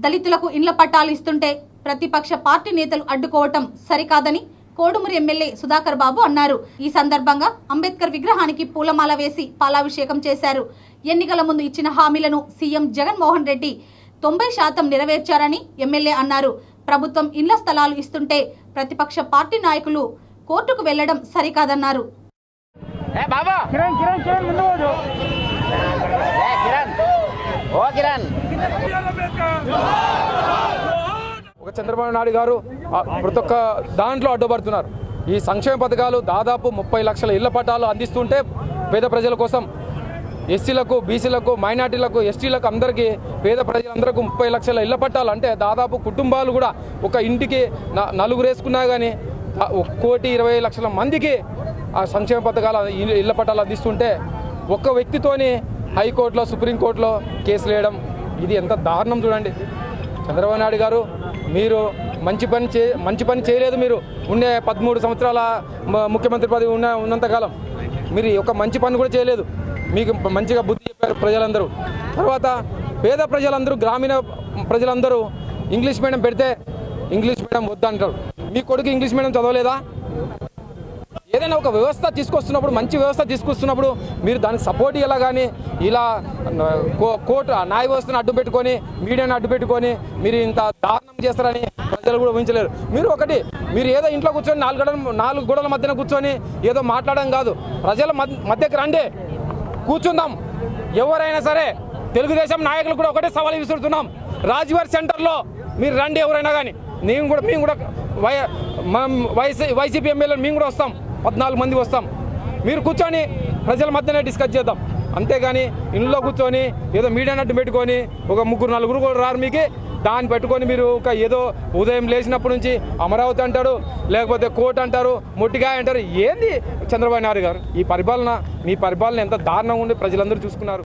దళితులకు ఇండ్ల పట్టాలు ఇస్తుంటే ప్రతిపక్ష పార్టీ నేతలు అడ్డుకోవటం సరికాదని కోడుమూరు ఎమ్మెల్యే సుధాకర్ బాబు అన్నారు ఈ సందర్భంగా అంబేద్కర్ విగ్రహానికి పూలమాల వేసి పాలాభిషేకం చేశారు ఎన్నికల ముందు ఇచ్చిన హామీలను సీఎం జగన్మోహన్ రెడ్డి తొంభై శాతం నెరవేర్చారని ఎమ్మెల్యే అన్నారు ప్రభుత్వం ఇండ్ల స్థలాలు ఇస్తుంటే ప్రతిపక్ష పార్టీ నాయకులు కోర్టుకు వెళ్లడం సరికాదన్నారు ఏ బాబా కిరణ్ కిరణ్ కిరణ్ ముందు పోదు ఏ కిరణ్ ఓ కిరణ్ ఒక చంద్రబాబు నాయుడు గారు ఆ, ప్రతి ఒక్క దాంట్లో అడ్డుపడుతున్నారు ఈ సంక్షేమ పథకాలు దాదాపు ముప్పై లక్షల ఇళ్ల పట్టాలు అందిస్తుంటే పేద ప్రజల కోసం ఎస్సీలకు బీసీలకు మైనార్టీలకు ఎస్టీలకు అందరికీ పేద ప్రజలందరికీ ముప్పై లక్షల ఇళ్ల పట్టాలు అంటే దాదాపు కుటుంబాలు కూడా ఒక ఇంటికి న- నలుగురు వేసుకున్నా కానీ ఆ, ఒక కోటి ఇరవై లక్షల మందికి ఆ సంక్షేమ పథకాలు ఇ- ఇళ్ల పట్టాలు అందిస్తుంటే ఒక్క వ్యక్తితోని హైకోర్టులో సుప్రీంకోర్టులో కేసులు వేయడం ఇది ఎంత దారుణం చూడండి చంద్రబాబు నాయుడు గారు మీరు మంచి పని చే మంచి పని చేయలేదు మీరు ఉండే పదమూడు సంవత్సరాల మ- ముఖ్యమంత్రి పదవి ఉన్న ఉన్నంతకాలం మీరు ఒక మంచి పని కూడా చేయలేదు మీకు మంచిగా బుద్ధి చెప్పారు ప్రజలందరూ తర్వాత పేద ప్రజలందరూ గ్రామీణ ప్రజలందరూ ఇంగ్లీష్ మీడియం పెడితే ఇంగ్లీష్ మీడియం వద్దంటారు మీ కొడుకు ఇంగ్లీష్ మీడియం చదవలేదా ఏదైనా ఒక వ్యవస్థ తీసుకొస్తున్నప్పుడు మంచి వ్యవస్థ తీసుకొస్తున్నప్పుడు మీరు దానికి సపోర్ట్ ఇవ్వాలా కానీ ఇలా కో- కోర్టు ఆ న్యాయ వ్యవస్థను అడ్డు పెట్టుకొని మీడియాని అడ్డు పెట్టుకొని మీరు ఇంత దారుణం చేస్తారని ప్రజలు కూడా ఊహించలేరు మీరు ఒకటి మీరు ఏదో ఇంట్లో కూర్చొని నాలుగు గడల నాలుగు గోడల మధ్యన కూర్చొని ఏదో మాట్లాడడం కాదు ప్రజల మధ్య- మధ్యకి రండి కూర్చుందాం ఎవరైనా సరే తెలుగుదేశం నాయకులు కూడా ఒకటే సవాల్ విసురుతున్నాం రాజువారి సెంటర్లో మీరు రండి ఎవరైనా కానీ మేము కూడా మేము కూడా వై మా- వైసీ వైసీపీ ఎమ్మెల్యేలు మేము కూడా వస్తాం పద్నాలుగు మంది వస్తాం మీరు కూర్చొని ప్రజల మధ్యనే డిస్కస్ చేద్దాం అంతేగాని ఇంట్లో కూర్చొని ఏదో మీడియా నట్టు పెట్టుకొని ఒక ముగ్గురు నలుగురు కూడా రారు మీకు దాన్ని పెట్టుకొని మీరు ఒక ఏదో ఉదయం లేచినప్పటి నుంచి అమరావతి అంటారు లేకపోతే కోర్టు అంటారు మొట్టిగాయ అంటారు ఏంది చంద్రబాబు నాయుడు గారు ఈ పరిపాలన మీ పరిపాలన ఎంత దారుణంగా ఉండి ప్రజలందరూ చూసుకున్నారు